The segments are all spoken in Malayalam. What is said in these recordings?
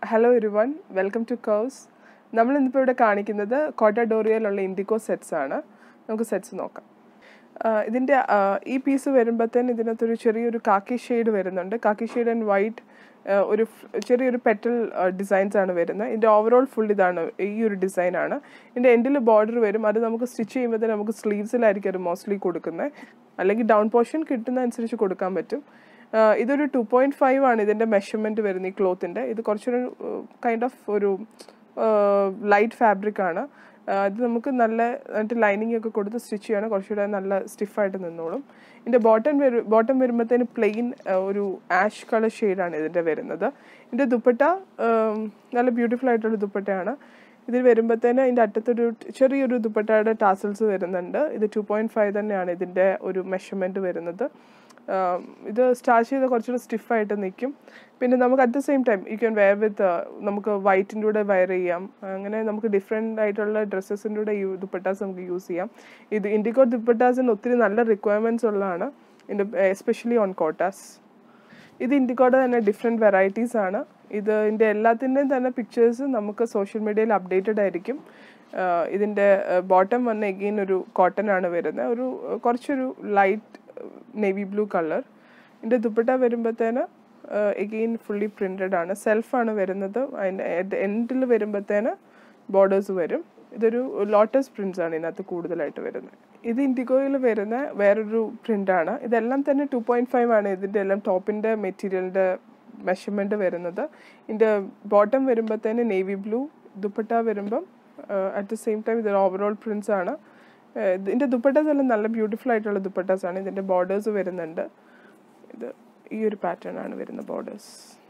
ഹലോ എരുവൺ വെൽക്കം ടു കൗസ് നമ്മൾ ഇന്നിപ്പോൾ ഇവിടെ കാണിക്കുന്നത് കോട്ടഡോറിയയിലുള്ള ഇൻഡിഗോ സെറ്റ്സ് ആണ് നമുക്ക് സെറ്റ്സ് നോക്കാം ആഹ് ഇതിൻ്റെ ആഹ് ഈ പീസ് വരുമ്പോഴത്തേന് ഇതിനകത്തൊരു ചെറിയൊരു കാക്കി ഷെയ്ഡ് വരുന്നുണ്ട് കാക്കി ഷെയ്ഡ് ആൻഡ് വൈറ്റ് ഒരു ഫ്- ചെറിയൊരു പെറ്റൽ ഡിസൈൻസ് ആണ് വരുന്നത് ഇതിൻ്റെ ഓവറോൾ ഫുൾ ഇതാണ് ഈ ഒരു ഡിസൈനാണ് ഇതിൻ്റെ എൻഡിൽ ബോർഡർ വരും അത് നമുക്ക് സ്റ്റിച്ച് ചെയ്യുമ്പോഴത്തേന് നമുക്ക് സ്ലീവ്സിലായിരിക്കും അത് മോസ്റ്റ്ലി കൊടുക്കുന്നത് അല്ലെങ്കിൽ ഡൗൺ പോർഷൻ കിട്ടുന്ന അനുസരിച്ച് കൊടുക്കാൻ പറ്റും ആഹ് ഇതൊരു ടു പോയിന്റ് ഫൈവ് ആണ് ഇതിന്റെ മെഷർമെന്റ് വരുന്നത് ഈ ക്ലോത്തിന്റെ ഇത് കുറച്ചൊരു കൈൻഡ് ഓഫ് ഒരു ലൈറ്റ് ഫാബ്രിക് ആണ് ആഹ് ഇത് നമുക്ക് നല്ല എന്നിട്ട് ലൈനിങ് ഒക്കെ കൊടുത്ത് സ്റ്റിച്ച് ചെയ്യണം കുറച്ചുകൂടെ നല്ല സ്റ്റിഫായിട്ട് നിന്നോളും ഇതിന്റെ ബോട്ടം വരും ബോട്ടം വരുമ്പോഴത്തേന് പ്ലെയിൻ ഒരു ആഷ് കളർ ഷെയ്ഡാണ് ഇതിന്റെ വരുന്നത് ഇതിന്റെ ദുപ്പട്ട ആം, നല്ല ബ്യൂട്ടിഫുൾ ആയിട്ടുള്ള ദുപ്പട്ടയാണ് ഇതിൽ വരുമ്പോഴത്തേന് ഇതിൻ്റെ അറ്റത്തൊരു ചെറിയൊരു ദുപ്പട്ടയുടെ ടാസൽസ് വരുന്നുണ്ട് ഇത് ടു പോയിന്റ് ഫൈവ് തന്നെയാണ് ഇതിൻ്റെ ഒരു മെഷർമെൻറ്റ് വരുന്നത് ആം, ഇത് സ്റ്റാർച്ച് ചെയ്ത് കുറച്ചുകൂടി സ്റ്റിഫായിട്ട് നിൽക്കും പിന്നെ നമുക്ക് at the same time you can wear with നമുക്ക് വൈറ്റിൻ്റെ കൂടെ വെയർ ചെയ്യാം അങ്ങനെ നമുക്ക് ഡിഫറെൻ്റ് ആയിട്ടുള്ള ഡ്രസ്സസിൻ്റെ കൂടെ യൂ ദുപ്പട്ടാസ് നമുക്ക് യൂസ് ചെയ്യാം ഇത് ഇൻഡിക്കോ ദുപ്പട്ടാസിന് ഒത്തിരി നല്ല റിക്വയർമെൻറ്റ്സ് ഉള്ളതാണ് എസ്പെഷ്യലി ഓൺ കോട്ടാസ് ഇത് ഇൻഡിക്കോയുടെ തന്നെ ഡിഫറെൻറ്റ് വെറൈറ്റീസ് ആണ് ഇത് ഇതിൻ്റെ എല്ലാത്തിൻ്റെയും തന്നെ പിക്ചേഴ്സ് നമുക്ക് സോഷ്യൽ മീഡിയയിൽ അപ്ഡേറ്റഡ് ആയിരിക്കും ആഹ് ഇതിൻ്റെ ബോട്ടം വന്ന് എഗെയിൻ ഒരു കോട്ടൺ ആണ് വരുന്നത് ഒരു ആഹ് കുറച്ചൊരു ലൈറ്റ് നേവി ബ്ലൂ കളർ ഇതിൻ്റെ ദുപ്പട്ട വരുമ്പോഴത്തേന് എഗെയിൻ ഫുള്ളി പ്രിൻറ്റഡ് ആണ് സെൽഫാണ് വരുന്നത് അതിൻ്റെ എൻഡിൽ വരുമ്പോഴത്തേന് ബോർഡേഴ്സ് വരും ഇതൊരു ലോട്ടസ് പ്രിൻസ് ആണ് ഇതിനകത്ത് കൂടുതലായിട്ട് വരുന്നത് ഇത് ഇൻഡിഗോയിൽ വരുന്ന വേറൊരു പ്രിൻ്റാണ് ഇതെല്ലാം തന്നെ ടു പോയിൻറ്റ് ഫൈവ് ആണ് ഇതിൻ്റെ എല്ലാം ടോപ്പിൻ്റെ മെറ്റീരിയലിൻ്റെ മെഷർമെൻറ്റ് വരുന്നത് ഇതിൻ്റെ ബോട്ടം വരുമ്പോഴത്തേന് നേവി ബ്ലൂ ദുപ്പട്ട വരുമ്പം അറ്റ് ദ സെയിം ടൈം ഇത് ഓവറോൾ പ്രിൻസ് ആണ് ഏഹ് ഇതിൻ്റെ ദുപ്പട്ടാസ് എല്ലാം നല്ല ബ്യൂട്ടിഫുൾ ആയിട്ടുള്ള ദുപ്പട്ടാസ് ആണ് ഇതിൻ്റെ ബോർഡേഴ്സ് വരുന്നുണ്ട് ഇത് ഈ ഒരു പാറ്റേൺ ആണ് വരുന്ന ബോർഡേഴ്സ്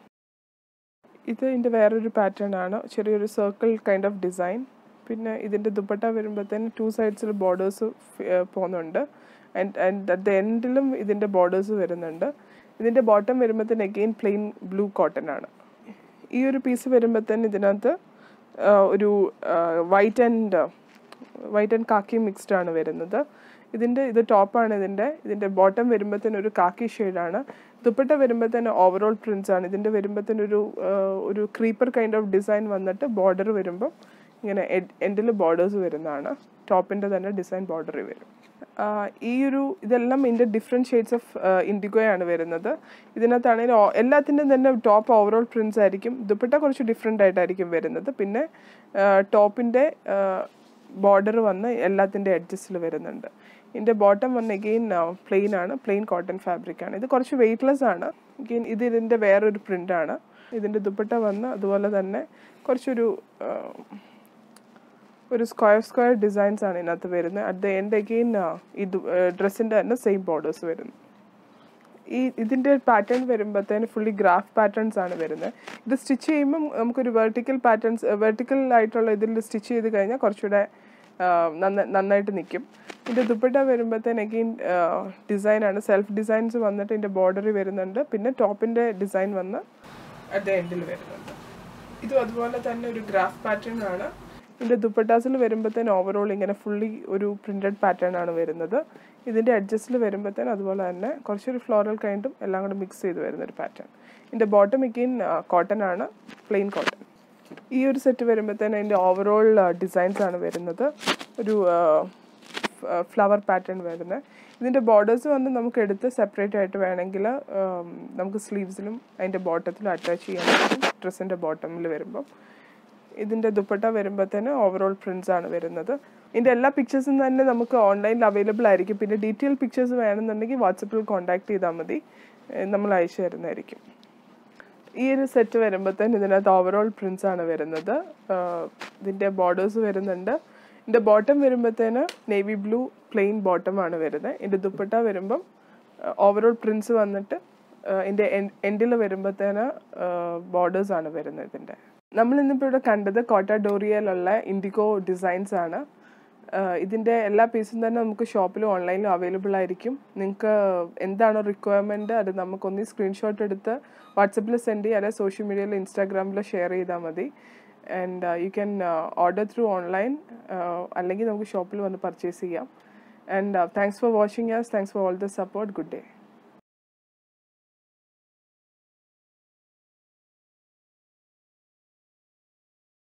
ഇത് ഇതിൻ്റെ വേറൊരു പാറ്റേൺ ആണ് ചെറിയൊരു സർക്കിൾ കൈൻഡ് ഓഫ് ഡിസൈൻ പിന്നെ ഇതിൻ്റെ ദുപ്പട്ട വരുമ്പോഴത്തേന് ടു സൈഡ്സിൽ ബോർഡേഴ്സ് പോകുന്നുണ്ട് ആൻഡ് ആൻഡ് അറ്റ് ദ എൻഡിലും ഇതിൻ്റെ ബോർഡേഴ്സ് വരുന്നുണ്ട് ഇതിൻ്റെ ബോട്ടം വരുമ്പോഴത്തേന് അഗെയിൻ പ്ലെയിൻ ബ്ലൂ കോട്ടൺ ആണ് ഈ ഒരു പീസ് വരുമ്പോഴത്തേന് ഇതിനകത്ത് ആ, ഒരു white and white and khaki mixed ആണ് വരുന്നത് ഇതിൻ്റെ ഇത് ടോപ്പാണ് ഇതിൻ്റെ ഇതിൻ്റെ ബോട്ടം വരുമ്പോഴത്തേന് ഒരു കാക്കി ഷെയ്ഡാണ് ദുപ്പട്ട വരുമ്പോഴത്തേന് ഓവറോൾ പ്രിൻസ് ആണ് ഇതിൻ്റെ വരുമ്പോഴത്തേന് ഒരു ആ, ഒരു ക്രീപ്പർ കൈൻഡ് ഓഫ് ഡിസൈൻ വന്നിട്ട് ബോർഡർ വരുമ്പോൾ ഇങ്ങനെ എൻഡിൽ ബോർഡേഴ്സ് വരുന്നതാണ് ടോപ്പിൻ്റെ തന്നെ ഡിസൈൻ ബോർഡർ വരും ആ, ഈ ഒരു ഇതെല്ലാം ഇതിൻ്റെ ഡിഫറെൻറ്റ് ഷെയ്ഡ്സ് ഓഫ് ഇൻഡിഗോയാണ് വരുന്നത് ഇതിനകത്താണെങ്കിൽ എല്ലാത്തിൻ്റെയും തന്നെ ടോപ്പ് ഓവറോൾ പ്രിൻസ് ആയിരിക്കും ദുപ്പട്ട കുറച്ച് ഡിഫറെൻ്റ് ആയിട്ടായിരിക്കും വരുന്നത് പിന്നെ ടോപ്പിൻ്റെ ബോർഡർ വന്ന് എല്ലാത്തിൻ്റെ എഡ്ജസ്റ്റിൽ വരുന്നുണ്ട് ഇതിൻ്റെ ബോട്ടം വന്ന് എഗെയിൻ പ്ലെയിൻ ആണ് പ്ലെയിൻ കോട്ടൺ ഫാബ്രിക് ആണ് ഇത് കുറച്ച് വെയ്റ്റ്ലെസ് ആണ് എഗെയിൻ ഇത് ഇതിൻ്റെ വേറൊരു പ്രിൻ്റ് ആണ് ഇതിൻ്റെ ദുപ്പട്ട വന്ന് അതുപോലെ തന്നെ കുറച്ചൊരു ആ, ഒരു സ്ക്വയർ സ്ക്വയർ ഡിസൈൻസ് ആണ് ഇതിനകത്ത് വരുന്നത് അറ്റ് ദ എൻഡ് അഗെയിൻ ഈ ഡ്രസ്സിൻ്റെ തന്നെ സെയിം ബോർഡേഴ്സ് വരുന്നു ഈ ഇതിൻ്റെ പാറ്റേൺ വരുമ്പോഴത്തേന് ഫുള്ളി ഗ്രാഫ് പാറ്റേൺസ് ആണ് വരുന്നത് ഇത് സ്റ്റിച്ച് ചെയ്യുമ്പം നമുക്കൊരു വെർട്ടിക്കൽ പാറ്റേൺസ് വെർട്ടിക്കൽ ആയിട്ടുള്ള ഇതിൽ സ്റ്റിച്ച് ചെയ്ത് കഴിഞ്ഞാൽ കുറച്ചുകൂടെ ആ, നന്ന- നന്നായിട്ട് നിൽക്കും ഇതിൻ്റെ ദുപ്പട്ട വരുമ്പോഴത്തേന് അഗെയിൻ ഡിസൈനാണ് സെൽഫ് ഡിസൈൻസ് വന്നിട്ട് ഇതിൻ്റെ ബോർഡർ വരുന്നുണ്ട് പിന്നെ ടോപ്പിൻ്റെ ഡിസൈൻ വന്ന് അറ്റ് ദ എൻഡിൽ വരുന്നുണ്ട് ഇതും അതുപോലെ തന്നെ ഒരു ഗ്രാഫ് പാറ്റേൺ ആണ് ഇതിൻ്റെ ദുപ്പട്ടാസിൽ വരുമ്പോഴത്തേന് ഓവറോൾ ഇങ്ങനെ ഫുള്ളി ഒരു പ്രിൻറ്റഡ് പാറ്റേൺ ആണ് വരുന്നത് ഇതിൻ്റെ അഡ്ജസ്റ്റിൽ വരുമ്പോഴത്തേന് അതുപോലെ തന്നെ കുറച്ചൊരു ഫ്ലോറൽ കൈൻഡും എല്ലാം കൂടെ മിക്സ് ചെയ്ത് വരുന്ന ഒരു പാറ്റേൺ ഇതിൻ്റെ ബോട്ടം ഇക്കെയിൻ കോട്ടൺ ആണ് പ്ലെയിൻ കോട്ടൺ ഈ ഒരു സെറ്റ് വരുമ്പോഴത്തേന് അതിൻ്റെ ഓവറോൾ ഡിസൈൻസ് ആണ് വരുന്നത് ഒരു ഫ്ലവർ പാറ്റേൺ വരുന്നത് ഇതിൻ്റെ ബോർഡേഴ്സ് വന്ന് നമുക്ക് എടുത്ത് സെപ്പറേറ്റ് ആയിട്ട് വേണമെങ്കിൽ ഉം, നമുക്ക് സ്ലീവ്സിലും അതിൻ്റെ ബോട്ടത്തിലും അറ്റാച്ച് ചെയ്യാൻ പറ്റും ഡ്രസ്സിൻ്റെ ബോട്ടമിൽ വരുമ്പം ഇതിൻ്റെ ദുപ്പട്ട വരുമ്പോഴത്തേന് ഓവറോൾ പ്രിൻസ് ആണ് വരുന്നത് ഇതിൻ്റെ എല്ലാ പിക്ചേഴ്സും തന്നെ നമുക്ക് ഓൺലൈനിൽ അവൈലബിൾ ആയിരിക്കും പിന്നെ ഡീറ്റെയിൽ പിക്ചേഴ്സ് വേണമെന്നുണ്ടെങ്കിൽ വാട്സപ്പിൽ കോൺടാക്ട് ചെയ്താൽ മതി ഏഹ് നമ്മൾ അയച്ചു തരുന്നതായിരിക്കും ഈ ഒരു സെറ്റ് വരുമ്പോഴത്തേന് ഇതിനകത്ത് ഓവറോൾ പ്രിൻസ് ആണ് വരുന്നത് ആഹ് ഇതിൻ്റെ ബോർഡേഴ്സ് വരുന്നുണ്ട് ഇതിൻ്റെ ബോട്ടം വരുമ്പോഴത്തേന് നേവി ബ്ലൂ പ്ലെയിൻ ബോട്ടം ആണ് വരുന്നത് ഇതിൻ്റെ ദുപ്പട്ട വരുമ്പം ഓവറോൾ പ്രിൻസ് വന്നിട്ട് ആഹ് ഇതിൻ്റെ എൻഡിൽ വരുമ്പോഴത്തേന് ബോർഡേഴ്സ് ആണ് വരുന്നത് ഇതിൻ്റെ നമ്മൾ ഇന്നിപ്പോൾ ഇവിടെ കണ്ടത് കോട്ട ഡോറിയയിലുള്ള ഇൻഡിഗോ ഡിസൈൻസ് ആണ് ആഹ് ഇതിൻ്റെ എല്ലാ പീസും തന്നെ നമുക്ക് ഷോപ്പിലും ഓൺലൈനിലും അവൈലബിൾ ആയിരിക്കും നിങ്ങൾക്ക് എന്താണോ റിക്വയർമെൻറ്റ് അത് നമുക്കൊന്ന് സ്ക്രീൻഷോട്ട് എടുത്ത് വാട്സപ്പിൽ സെൻഡ് ചെയ്യുക അല്ലെങ്കിൽ സോഷ്യൽ മീഡിയയിൽ ഇൻസ്റ്റാഗ്രാമിൽ ഷെയർ ചെയ്താൽ മതി and you can order through online അല്ലെങ്കിൽ നമുക്ക് ഷോപ്പിൽ വന്ന് പർച്ചേസ് ചെയ്യാം and thanks for watching yes thanks for all the support good day